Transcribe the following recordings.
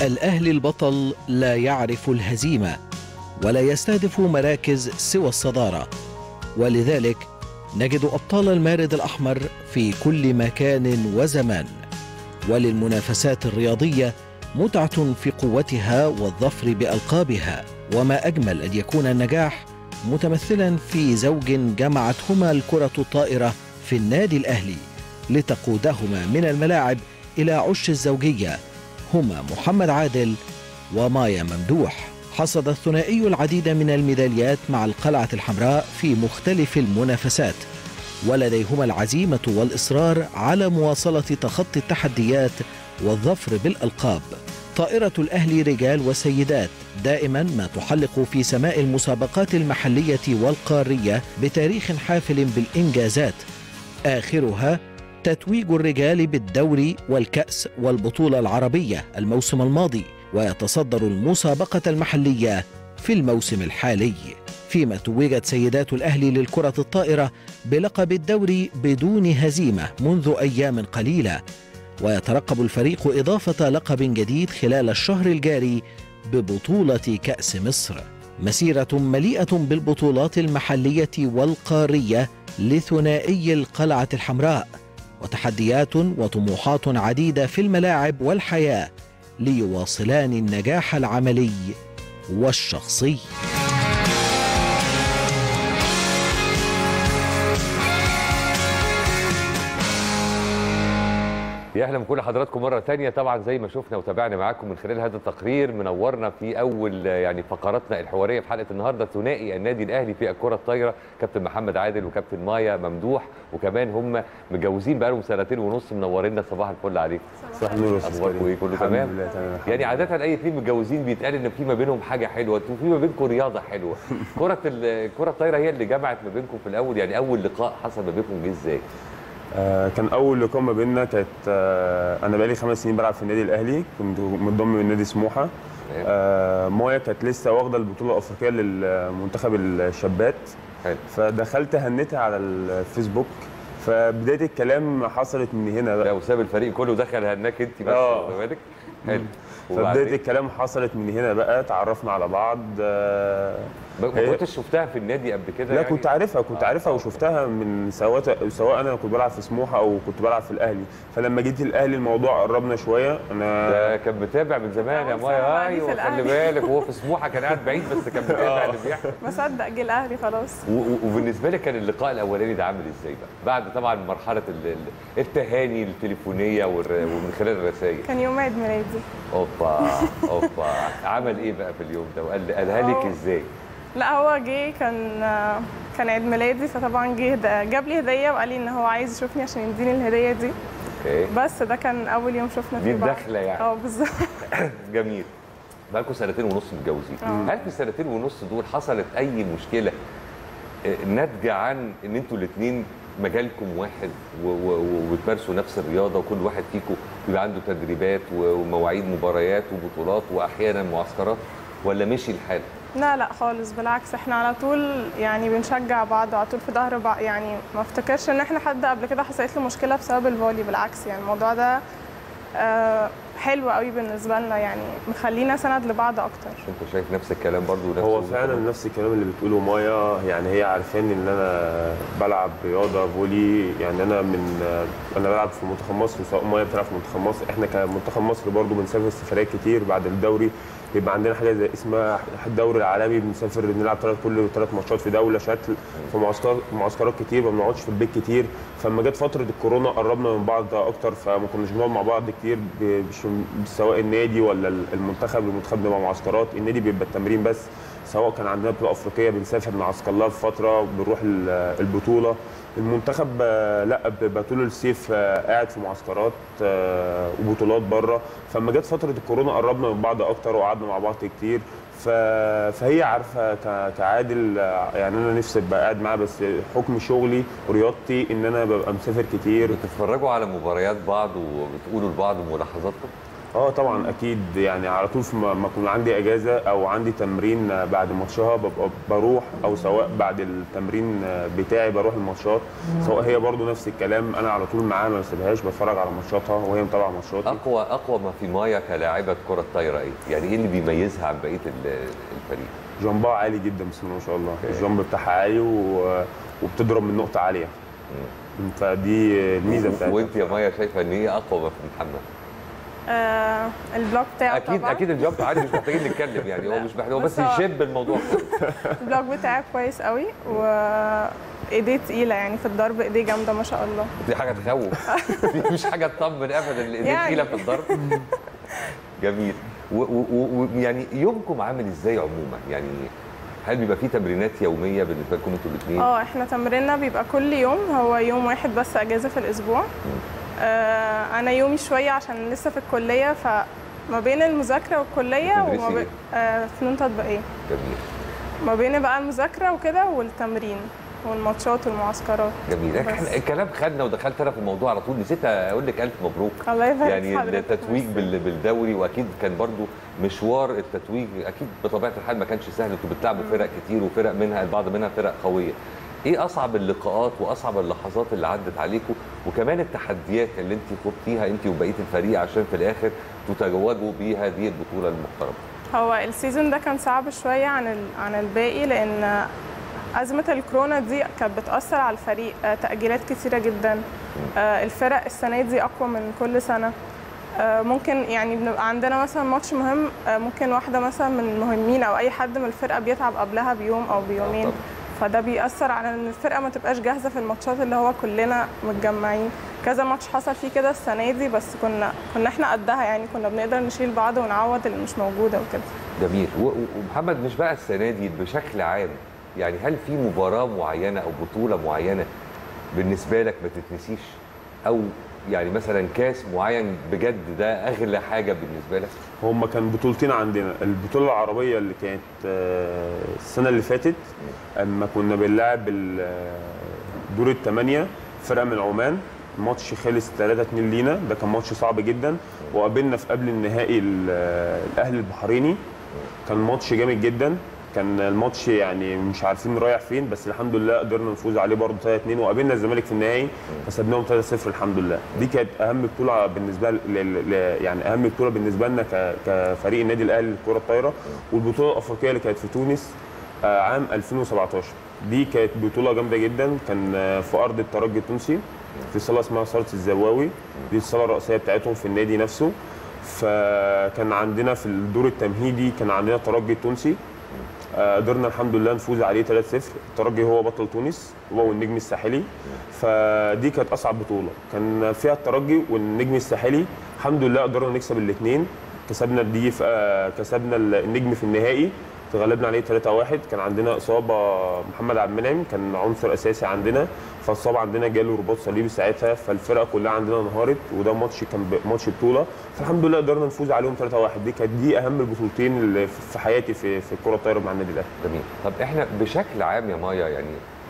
الأهلي البطل لا يعرف الهزيمة ولا يستهدف مراكز سوى الصدارة ولذلك نجد أبطال المارد الأحمر في كل مكان وزمان وللمنافسات الرياضية متعة في قوتها والظفر بألقابها وما أجمل أن يكون النجاح متمثلا في زوج جمعتهما الكرة الطائرة في النادي الأهلي لتقودهما من الملاعب إلى عش الزوجية هما محمد عادل ومايا ممدوح حصد الثنائي العديد من الميداليات مع القلعة الحمراء في مختلف المنافسات ولديهما العزيمة والإصرار على مواصلة تخطي التحديات والظفر بالألقاب طائرة الأهلي رجال وسيدات دائما ما تحلق في سماء المسابقات المحلية والقارية بتاريخ حافل بالإنجازات آخرها تتويج الرجال بالدوري والكأس والبطولة العربية الموسم الماضي ويتصدر المسابقة المحلية في الموسم الحالي فيما توجت سيدات الأهلي للكرة الطائرة بلقب الدوري بدون هزيمة منذ أيام قليلة ويترقب الفريق إضافة لقب جديد خلال الشهر الجاري ببطولة كأس مصر مسيرة مليئة بالبطولات المحلية والقارية لثنائي القلعة الحمراء وتحديات وطموحات عديدة في الملاعب والحياة ليواصلان النجاح العملي والشخصي يا اهلا بكل حضراتكم مره تانية طبعا زي ما شفنا وتابعنا معاكم من خلال هذا التقرير منورنا في اول يعني فقراتنا الحواريه في حلقه النهارده ثنائي النادي الاهلي في الكره الطايره كابتن محمد عادل وكابتن مايا ممدوح وكمان هم متجوزين بقالهم سنتين ونص منورينا صباح الفل عليكم صباح النور اخباركم ايه كله الحمد تمام لله تمام يعني عاده اي اثنين متجوزين بيتقال ان في ما بينهم حاجه حلوه انتوا في ما بينكم رياضه حلوه كره ال- الكره الطايره هي اللي جمعت ما بينكم في الاول يعني اول لقاء حصل ما بينكم جه ازاي آه كان اول لقاء ما بيننا كانت آه انا بقالي خمس سنين بلعب في النادي الاهلي كنت منضم من نادي سموحه تمام. آه مايا كانت لسه واخده البطوله الافريقيه للمنتخب الشابات حلو فدخلت هنتها على الفيسبوك فبدايه الكلام حصلت من هنا لا بقى وساب الفريق كله دخل هناك انت بس آه. واخد بالك حلو فبدايه وبعدين الكلام حصلت من هنا بقى تعرفنا على بعض آه ما ما هي- كنتش شفتها في النادي قبل كده لا يعني؟ كنت عارفها كنت آه، عارفها آه. وشفتها من سواء سواء انا كنت بلعب في سموحه او كنت بلعب في الاهلي فلما جيت الاهلي الموضوع قربنا شويه انا ده كان متابع من زمان يا أول مايا سنة بعديه في ايوه خلي الأهلي. بالك وهو في سموحه كان قاعد بعيد بس كان متابع اللي بيحصل مصدق جه الاهلي خلاص و- و- وبالنسبه لك كان اللقاء الاولاني ده عامل ازاي بقى؟ بعد طبعا مرحله ال- ال- التهاني التليفونيه والر- ومن خلال الرسائل كان يوم عيد ميلادي اوبا اوبا عمل ايه بقى في اليوم ده وقال قالها لك أوه. ازاي؟ لا هو جه كان كان عيد ميلادي فطبعا جه هدا- جاب لي هديه وقال لي ان هو عايز يشوفني عشان يديني الهديه دي اوكي بس ده كان اول يوم شفنا دي فيه بعض الدخلة يعني. اه بالظبط جميل بقالكم سنتين ونص متجوزين آه. هل في السنتين ونص دول حصلت اي مشكله آه، ناتجه عن ان انتوا الاثنين مجالكم واحد و- و- و- وبتمارسوا نفس الرياضه وكل واحد فيكم بيبقى عنده تدريبات و- ومواعيد مباريات وبطولات واحيانا معسكرات ولا مشي الحال؟ لا لا خالص بالعكس احنا على طول يعني بنشجع بعض وعلى طول في ظهر بعض يعني ما افتكرش ان احنا حد قبل كده حصلت له مشكله بسبب الفولي بالعكس يعني الموضوع ده آه، حلو قوي بالنسبه لنا يعني مخلينا سند لبعض اكتر انت شايف نفس الكلام برضو ونفس هو وجهة فعلا نظرك؟ نفس الكلام اللي بتقوله مايا يعني هي عارفاني ان انا بلعب رياضه فولي يعني انا من انا بلعب في منتخب مصر وسواء مايا بتلعب في منتخب مصر احنا كمنتخب مصر برضو بنسافر سفريات كتير بعد الدوري بيبقى عندنا حاجه زي اسمها الدوري العالمي بنسافر نلعب ثلاث كل ثلاث ماتشات في دوله شكل في معسكرات معسكرات كتير ما بنقعدش في البيت كتير فلما جت فتره الكورونا قربنا من بعض اكتر فما كناش بنقعد مع بعض كتير ب- مش- سواء النادي ولا المنتخب المنتخب بيبقى معسكرات النادي بيبقى التمرين بس سواء كان عندنا بطوله افريقيه بنسافر نعسكر لها في فتره بنروح ال- البطوله المنتخب آه، لا بيبقى طول الصيف آه، قاعد في معسكرات آه، وبطولات بره فلما جت فتره الكورونا قربنا من بعض اكتر وقعدنا مع بعض كتير ف... فهي عارفه ك... كعادل آه، يعني انا نفسي ابقى قاعد معاها بس حكم شغلي ورياضتي ان انا ببقى مسافر كتير بتتفرجوا على مباريات بعض وبتقولوا لبعض ملاحظاتكم؟ اه طبعا اكيد يعني على طول في ما ما اكون عندي اجازه او عندي تمرين بعد ماتشها ببقى بروح او سواء بعد التمرين بتاعي بروح الماتشات سواء هي برضو نفس الكلام انا على طول معاها ما بسيبهاش بتفرج على ماتشاتها وهي متابعه ماتشاتي اقوى اقوى ما في مايا كلاعبه كره طايره ايه؟ يعني ايه اللي بيميزها عن بقيه ال- الفريق؟ جنبها عالي جدا بسم الله ما شاء الله الجنب بتاعها عالي و... وبتضرب من نقطه عاليه فدي الميزه بتاعتها وانت يا مايا شايفه ان ايه اقوى ما في محمد؟ آه البلوك بتاعه اكيد طبعا اكيد الجواب عادي مش محتاجين نتكلم يعني هو مش محتاج هو بس بس هو- يشب الموضوع البلوك بتاعه كويس قوي وايديه تقيله يعني في الضرب ايديه جامده ما شاء الله دي حاجه تخوف دي مش حاجه تطمن ابدا الايدين يعني. تقيله في الضرب جميل ويعني يومكم عامل ازاي عموما يعني هل بيبقى في تمرينات يوميه بالنسبه لكم انتوا الاثنين؟ اه احنا تمريننا بيبقى كل يوم هو يوم واحد بس اجازه في الاسبوع آه انا يومي شويه عشان لسه في الكليه فما بين المذاكره والكليه بتدرسي وما بين آه فنون تطبيقيه جميل ما بين بقى المذاكره وكده والتمرين والماتشات والمعسكرات جميل بس. احنا الكلام خدنا ودخلت انا في الموضوع على طول نسيت اقول لك الف مبروك الله يبارك في يعني حضرتك. التتويج ميرسي. بال- بالدوري واكيد كان برضو مشوار التتويج اكيد بطبيعه الحال ما كانش سهل انتوا بتلعبوا فرق كتير وفرق منها البعض منها فرق قويه ايه اصعب اللقاءات واصعب اللحظات اللي عدت عليكم وكمان التحديات اللي انت خضتيها انت وبقيه الفريق عشان في الاخر تتوجوا بهذه البطوله المحترمه هو السيزون ده كان صعب شويه عن ال- عن الباقي لان أزمة الكورونا دي كانت بتأثر على الفريق آه، تأجيلات كتيرة جدا آه، الفرق السنة دي أقوى من كل سنة آه، ممكن يعني بنبقى عندنا مثلا ماتش مهم آه، ممكن واحدة مثلا من المهمين أو أي حد من الفرقة بيتعب قبلها بيوم أو بيومين طبعاً. فده بيأثر على إن الفرقة ما تبقاش جاهزة في الماتشات اللي هو كلنا متجمعين كذا ماتش حصل فيه كده السنة دي بس كنا كنا احنا قدها يعني كنا بنقدر نشيل بعض ونعوض اللي مش موجودة وكده جميل و- و- ومحمد مش بقى السنه دي بشكل عام يعني هل في مباراه معينه او بطوله معينه بالنسبه لك ما تتنسيش او يعني مثلا كاس معين بجد ده اغلى حاجه بالنسبه لك هما كان بطولتين عندنا البطوله العربيه اللي كانت آه، السنه اللي فاتت اما كنا بنلعب ال- آه، دور الثمانيه فرقه من عمان الماتش خلص 3 2 لينا ده كان ماتش صعب جدا وقابلنا في قبل النهائي ال- آه، الاهلي البحريني كان ماتش جامد جدا كان الماتش يعني مش عارفين رايح فين بس الحمد لله قدرنا نفوز عليه برضه 3 2 وقابلنا الزمالك في النهائي كسبناهم 3 0 الحمد لله دي كانت اهم بطوله بالنسبه ل... ل... ل- يعني اهم بطوله بالنسبه لنا ك... كفريق النادي الاهلي للكره الطايره والبطوله الافريقيه اللي كانت في تونس آه، عام 2017 دي كانت بطوله جامده جدا كان آه، في ارض الترجي التونسي في صاله اسمها صاله الزواوي دي الصاله الرئيسيه بتاعتهم في النادي نفسه فكان عندنا في الدور التمهيدي كان عندنا الترجي التونسي آه، قدرنا الحمد لله نفوز عليه 3-0 الترجي هو بطل تونس هو والنجم الساحلي فدي كانت اصعب بطوله كان فيها الترجي والنجم الساحلي الحمد لله قدرنا نكسب الاثنين كسبنا دي في آه، كسبنا النجم في النهائي تغلبنا عليه 3-1 كان عندنا اصابه محمد عبد المنعم كان عنصر اساسي عندنا فالصاب عندنا جاله رباط صليبي ساعتها فالفرقه كلها عندنا انهارت وده ماتش كان ب- ماتش بطوله فالحمد لله قدرنا نفوز عليهم 3-1 دي كانت دي اهم البطولتين اللي في حياتي في في الكره الطايره مع النادي الاهلي جميل طب احنا بشكل عام يا مايا يعني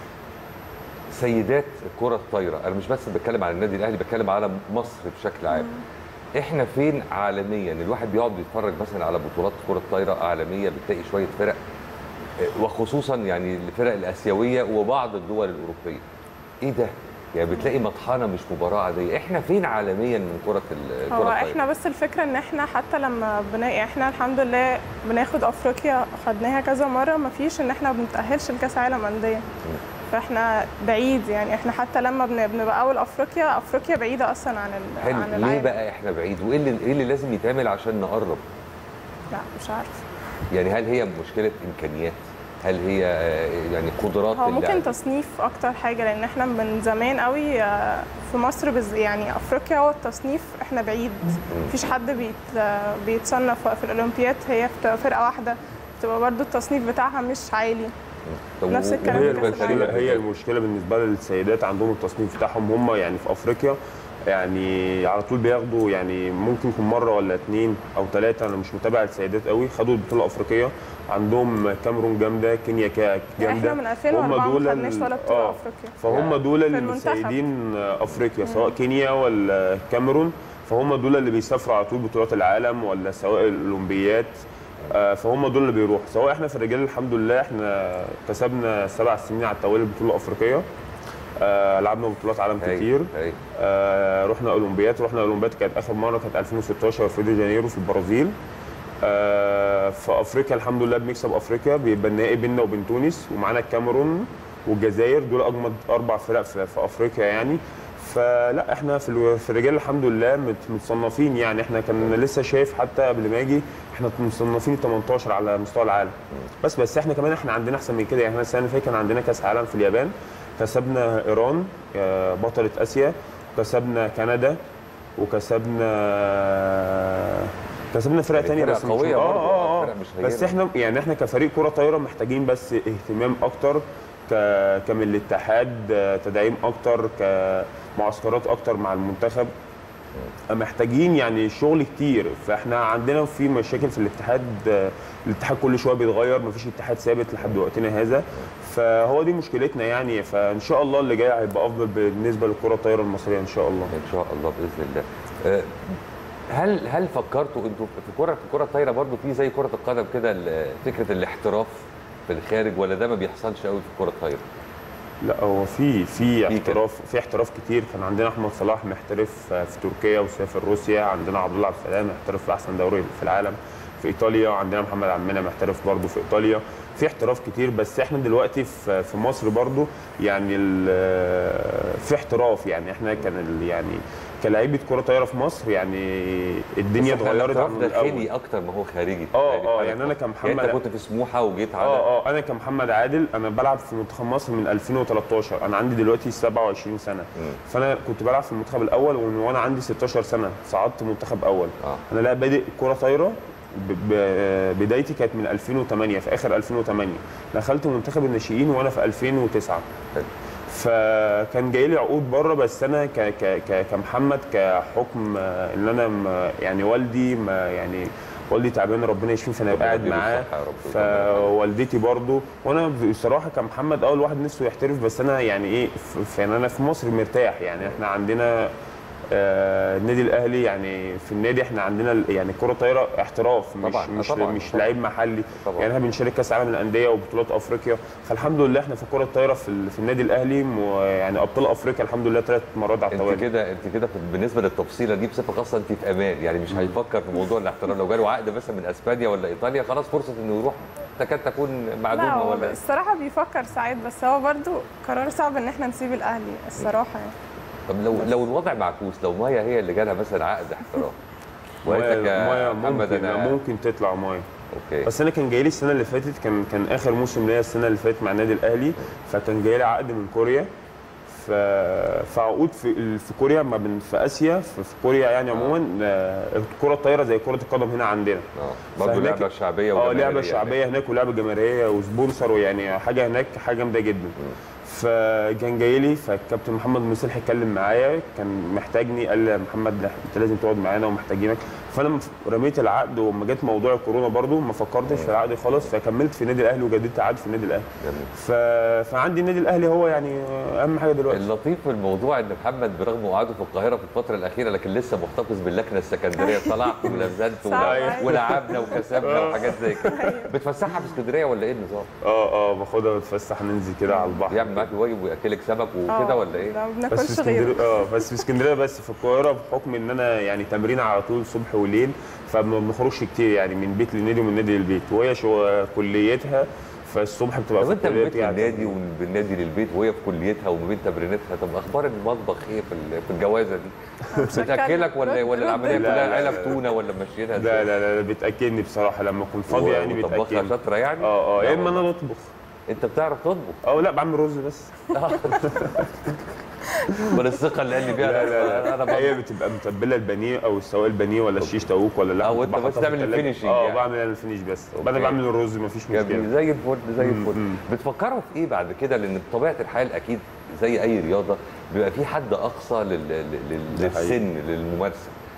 سيدات الكره الطايره انا مش بس بتكلم على النادي الاهلي بتكلم على مصر بشكل عام احنا فين عالميا الواحد بيقعد بيتفرج مثلا على بطولات كره الطايره عالميه بتلاقي شويه فرق آه، وخصوصا يعني الفرق الاسيويه وبعض الدول الاوروبيه ايه ده يعني بتلاقي مطحنه مش مباراه عاديه احنا فين عالميا من كره ال- الكره هو الطايره احنا بس الفكره ان احنا حتى لما بنا... احنا الحمد لله بناخد افريقيا خدناها كذا مره ما فيش ان احنا ما بنتاهلش لكاس عالم انديه فاحنا بعيد يعني احنا حتى لما بن- بنبقى اول افريقيا افريقيا بعيده اصلا عن ال... حلو عن ليه العالم بقى احنا بعيد وايه اللي ايه اللي لازم يتعمل عشان نقرب لا مش عارفه يعني هل هي مشكله امكانيات هل هي آه، يعني قدرات هو ممكن اللاعب؟ تصنيف اكتر حاجه لان احنا من زمان قوي آه، في مصر بز... يعني افريقيا هو التصنيف احنا بعيد مفيش حد بيت... آه، بيتصنف في الاولمبياد هي بتبقى فرقه واحده بتبقى برضو التصنيف بتاعها مش عالي طب نفس و- الكلام هي في كأس بالنسبة المشكله لك هي إزاي؟ المشكله بالنسبه للسيدات عندهم التصنيف بتاعهم هم يعني في افريقيا يعني على طول بياخدوا يعني ممكن يكون مره ولا اتنين او ثلاثه انا مش متابع السيدات قوي خدوا البطوله الافريقيه عندهم كاميرون جامده كينيا كا- جامده احنا من 2004 ما دول خدناش ال- ولا بطوله آه. افريقيا فهم دول في اللي المنتخب. مسيدين افريقيا سواء كينيا ولا كاميرون فهم دول اللي بيسافروا على طول بطولات العالم ولا سواء الاولمبيات آه، فهم دول اللي بيروحوا سواء احنا في الرجال الحمد لله احنا كسبنا سبع سنين على التوالي البطوله الافريقيه آه، لعبنا بطولات عالم هاي- كتير هاي. آه، رحنا اولمبيات رحنا اولمبيات كانت اخر مره كانت 2016 في ريو دي جانيرو في البرازيل آه، في افريقيا الحمد لله بنكسب افريقيا بيبقى النهائي بيننا وبين تونس ومعانا الكاميرون والجزائر دول اجمد اربع فرق في, في افريقيا يعني فلا احنا في الو- في الرجال الحمد لله مت- متصنفين يعني احنا كان لسه شايف حتى قبل ما اجي احنا مصنفين 18 على مستوى العالم بس بس احنا كمان احنا عندنا احسن من كده يعني احنا السنه اللي فاتت كان عندنا كاس عالم في اليابان كسبنا ايران آه، بطله اسيا وكسبنا كندا وكسبنا كسبنا فرق يعني تانية فرق بس مش- قوية اه برضه، اه فرق اه مش بس هينة. احنا يعني احنا كفريق كرة طايرة محتاجين بس اهتمام اكتر ك كمن الاتحاد آه، تدعيم اكتر كمعسكرات اكتر مع المنتخب محتاجين يعني شغل كتير فاحنا عندنا في مشاكل في الاتحاد آه، الاتحاد كل شويه بيتغير مفيش اتحاد ثابت لحد وقتنا هذا فهو دي مشكلتنا يعني فان شاء الله اللي جاي هيبقى افضل بالنسبه للكره الطايره المصريه ان شاء الله ان شاء الله باذن الله آه، هل هل فكرتوا انتوا في كره في كره الطايره برضو في زي كره القدم كده ال- فكره الاحتراف في الخارج ولا ده ما بيحصلش قوي في كره الطايره لا هو في في كده. احتراف في احتراف كتير كان عندنا احمد صلاح محترف في تركيا وسافر روسيا عندنا عبد الله عبد السلام محترف في احسن دوري في العالم في ايطاليا عندنا محمد عمنا محترف برضه في ايطاليا في احتراف كتير بس احنا دلوقتي في في مصر برضه يعني ال- في احتراف يعني احنا كان ال- يعني كلاعيبه كره طايره في مصر يعني الدنيا بس إحنا اتغيرت الاحتراف عن داخلي الاول اكتر ما هو خارجي اه، يعني اه، حاجة يعني أنا يعني كمحمد- انت كنت في سموحه وجيت على اه اه انا كمحمد عادل انا بلعب في منتخب مصر من 2013 انا عندي دلوقتي 27 سنه فانا كنت بلعب في المنتخب الاول ومن وانا عندي 16 سنه صعدت منتخب اول اه انا لا بادئ كره طايره ب- ب- بدايتي كانت من 2008 في اخر 2008 دخلت منتخب الناشئين وانا في 2009 حلو. فكان جاي لي عقود بره بس انا ك ك ك كمحمد كحكم آه، ان انا م- يعني والدي ما يعني والدي تعبان ربنا يشفيه فانا ربنا قاعد يديله معاه الصحة يا رب ويطمنه. فوالدتي برضو وانا بصراحه كمحمد اول واحد نفسه يحترف بس انا يعني ايه ف- في انا في مصر مرتاح يعني احنا عندنا آه، النادي الاهلي يعني في النادي احنا عندنا ال- يعني كره طايره احتراف مش طبعاً، مش طبعاً، مش طبعاً. لعيب محلي طبعاً. يعني احنا بنشارك كاس عالم الانديه وبطولات افريقيا فالحمد لله احنا في كره الطايره في, ال- في النادي الاهلي م- يعني ابطال افريقيا الحمد لله ثلاث مرات على انت التوالي كده انت كده في- بالنسبه للتفصيله دي بصفه خاصه انت في امان يعني مش هيفكر في موضوع الاحتراف لو جاله عقد مثلا من اسبانيا ولا ايطاليا خلاص فرصه انه يروح تكاد تكون لا معدومه هو ولا الصراحه بيفكر ساعات بس هو برضو قرار صعب ان احنا نسيب الاهلي الصراحه يعني طب لو لو الوضع معكوس لو مايا هي اللي جالها مثلا عقد احتراف وقالت لك مايا يا مايا محمد ممكن انا ممكن تطلع مايا اوكي بس انا كان جاي لي السنه اللي فاتت كان كان اخر موسم ليا السنه اللي فاتت مع النادي الاهلي فكان جاي لي عقد من كوريا ف فعقود في في كوريا ما بين في اسيا في, في كوريا يعني عموما آه، الكره الطايره زي كره القدم هنا عندنا اه برضه فهناك- لعبه شعبيه اه وجماهيرية لعبه يعني. شعبيه هناك ولعبه جماهيريه وسبونسر ويعني حاجه هناك حاجه جامده جدا فكان جاي لي فالكابتن محمد مصلح اتكلم معايا كان محتاجني قال لي يا محمد لا، انت لازم تقعد معانا ومحتاجينك فانا مف- رميت العقد وما جت موضوع الكورونا برضو ما فكرتش في العقد خالص فكملت في النادي الاهلي وجددت عقد في النادي الاهلي جميل. ف... فعندي النادي الاهلي هو يعني اهم حاجه دلوقتي اللطيف في الموضوع ان محمد برغم وقعده في القاهره في الفتره الاخيره لكن لسه محتفظ باللكنه السكندريه طلع ولزلت صح. ولعبنا وكسبنا وحاجات زي كده بتفسحها في اسكندريه ولا ايه النظام؟ اه اه باخدها بتفسح ننزل كده على البحر يعمل معاك الواجب وياكلك سمك وكده آه، ولا ايه؟ لا ما بس في بناكلش غيره اسكندريه اه بس في اسكندريه بس في القاهره بحكم ان انا يعني تمرين على طول صبح وليل فما بنخرجش كتير يعني من بيت للنادي ومن نادي للبيت وهي شو كليتها فالصبح بتبقى طب في انت من الكليه بيت بتاعتها. للنادي ومن النادي للبيت وهي في كليتها وما بين تمرينتها طب اخبار المطبخ ايه في ال- في الجوازه دي؟ بتاكلك ولا ولا العمليه لا، كلها لا، علب لا. تونه ولا ماشيينها لا لا لا بتاكلني بصراحه لما اكون فاضي يعني وطبخها بتاكلني شاطره يعني؟ اه اه لا يا اما والله. انا بطبخ انت بتعرف تطبخ اه لا بعمل رز بس ولا الثقه اللي قال لي فيها لا لا انا لا هي بطبخ. بتبقى متبله البانيه او سواء البانيه ولا الشيش تاوك ولا لا اه، وانت بس تعمل الفينيشنج اه يعني. بعمل انا الفينيش بس اوكي. وبعدين بعمل الرز مفيش جميل مشكله زي الفل زي مم، الفل مم. بتفكروا في ايه بعد كده لان بطبيعه الحال اكيد زي اي رياضه بيبقى في حد اقصى لل... لل... ده حقيقي. للسن للممارسه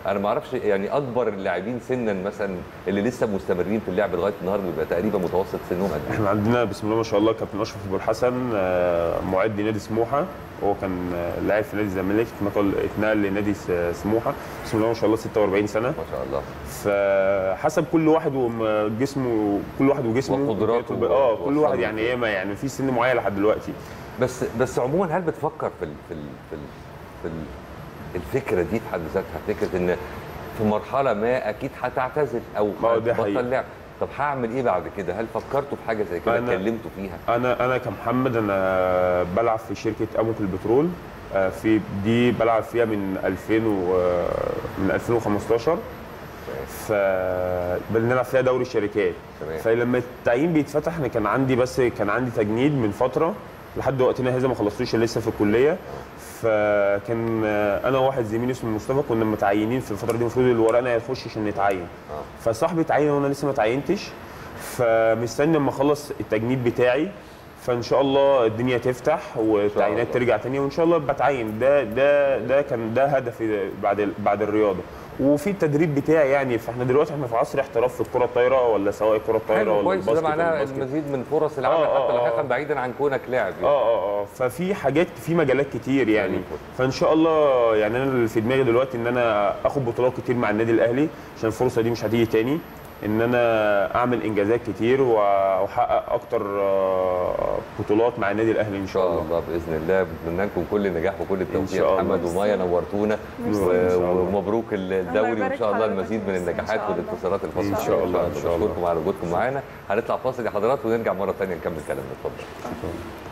انا ما اعرفش يعني اكبر اللاعبين سنا مثلا اللي لسه مستمرين في اللعب لغايه النهارده بيبقى تقريبا متوسط سنهم قد ايه احنا عندنا بسم الله ما شاء الله كابتن اشرف ابو الحسن آه، معد نادي سموحه هو كان آه، لاعب في نادي الزمالك اتنقل اتنقل لنادي س- سموحه بسم الله ما شاء الله 46 سنه ما شاء الله فحسب كل واحد وجسمه كل واحد وجسمه وقدراته اه كل واحد وصلته. يعني ايه ما يعني في سن معين لحد دلوقتي بس بس عموما هل بتفكر في ال في ال في, ال في ال الفكره دي في حد ذاتها فكره ان في مرحله ما اكيد هتعتزل او ما هو ده حقيقي. هتبطل لعب طب هعمل ايه بعد كده هل فكرتوا في حاجه زي كده أنا- اتكلمتوا فيها انا انا كمحمد انا بلعب في شركه اموك البترول آه، في دي بلعب فيها من 2000 و من 2015 ف بنلعب فيها دوري الشركات تمام. فلما التعيين بيتفتح انا كان عندي بس كان عندي تجنيد من فتره لحد وقتنا هذا ما خلصتوش لسه في الكليه فكان آه، انا وواحد زميلي اسمه مصطفى كنا متعينين في الفتره دي المفروض اللي ورانا يخش عشان نتعين فصاحبي اتعين وانا لسه ما اتعينتش فمستني اما اخلص التجنيد بتاعي فان شاء الله الدنيا تفتح والتعيينات الله. ترجع تاني وان شاء الله بتعين ده ده ده كان ده هدفي بعد بعد الرياضه وفي التدريب بتاعي يعني فاحنا دلوقتي احنا في عصر احتراف في الكره الطايره ولا سواء الكره الطايره حلو ولا كويس ده الباسكت ولا معناه الباسكت. المزيد من فرص العمل آه، آه، حتى آه. لاحقا بعيدا عن كونك لاعب يعني. اه اه اه ففي حاجات في مجالات كتير يعني الفل. فان شاء الله يعني انا اللي في دماغي دلوقتي ان انا اخد بطولات كتير مع النادي الاهلي عشان الفرصه دي مش هتيجي تاني ان انا اعمل انجازات كتير واحقق اكتر آه، بطولات مع النادي الاهلي ان ان شاء شاء الله الله باذن الله بتمنى لكم كل النجاح وكل التوفيق شاء يا الله. محمد ومايا نورتونا ميرسي. و- إن شاء الله. ومبروك الدوري وان يبارك شاء الله حضرتك. المزيد من ميرسي. إن النجاحات شاء الله. والانتصارات الخاصه إن شاء الله، إن شاء الله. بشكركم على وجودكم معانا هنطلع فاصل يا حضرات ونرجع مره ثانيه نكمل كلامنا اتفضل